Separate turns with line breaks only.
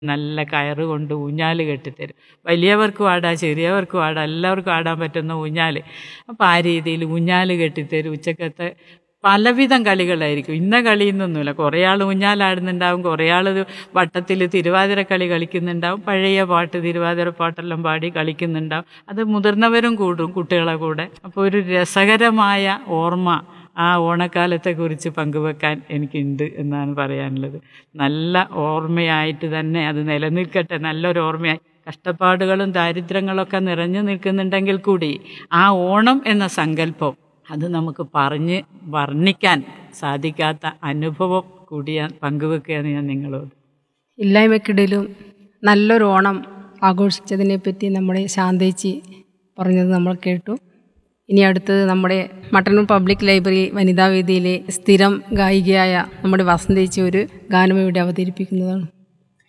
നല്ല കയറ് കൊണ്ട് ഊഞ്ഞാല് കെട്ടിത്തരും വലിയവർക്കും ആടാം ചെറിയവർക്കും ആടാം എല്ലാവർക്കും ആടാൻ പറ്റുന്ന ഊഞ്ഞാല് അപ്പോൾ ആ രീതിയിൽ ഊഞ്ഞാല് കെട്ടിത്തരും ഉച്ചക്കത്തെ പലവിധം കളികളായിരിക്കും ഇന്ന കളിയെന്നൊന്നുമില്ല കുറേ ആൾ ഊഞ്ഞാലാടുന്നുണ്ടാവും കുറേ ആൾ വട്ടത്തിൽ തിരുവാതിര കളി കളിക്കുന്നുണ്ടാവും പഴയ പാട്ട് തിരുവാതിര പാട്ടെല്ലാം പാടി കളിക്കുന്നുണ്ടാവും അത് മുതിർന്നവരും കൂടും കുട്ടികളെ കൂടെ അപ്പോൾ ഒരു രസകരമായ ഓർമ്മ ആ ഓണക്കാലത്തെക്കുറിച്ച് പങ്കുവെക്കാൻ എനിക്കുണ്ട് എന്നാണ് പറയാനുള്ളത് നല്ല ഓർമ്മയായിട്ട് തന്നെ അത് നിലനിൽക്കട്ടെ നല്ലൊരു ഓർമ്മയായി കഷ്ടപ്പാടുകളും ദാരിദ്ര്യങ്ങളൊക്കെ നിറഞ്ഞു നിൽക്കുന്നുണ്ടെങ്കിൽ കൂടി ആ ഓണം എന്ന സങ്കല്പം അത് നമുക്ക് പറഞ്ഞ് വർണ്ണിക്കാൻ സാധിക്കാത്ത അനുഭവം കൂടിയാ പങ്കുവെക്കുകയാണ് ഞാൻ നിങ്ങളോട്
ഇല്ലായ്മക്കിടയിലും നല്ലൊരു ഓണം ആഘോഷിച്ചതിനെ പറ്റി നമ്മുടെ ശാന്തേച്ചി പറഞ്ഞത് നമ്മൾ കേട്ടു ഇനി അടുത്തത് നമ്മുടെ മട്ടന്നൂർ പബ്ലിക് ലൈബ്രറി വനിതാ വേദിയിലെ സ്ഥിരം ഗായികയായ നമ്മുടെ വസന്തേച്ചി ഒരു ഗാനം ഇവിടെ അവതരിപ്പിക്കുന്നതാണ്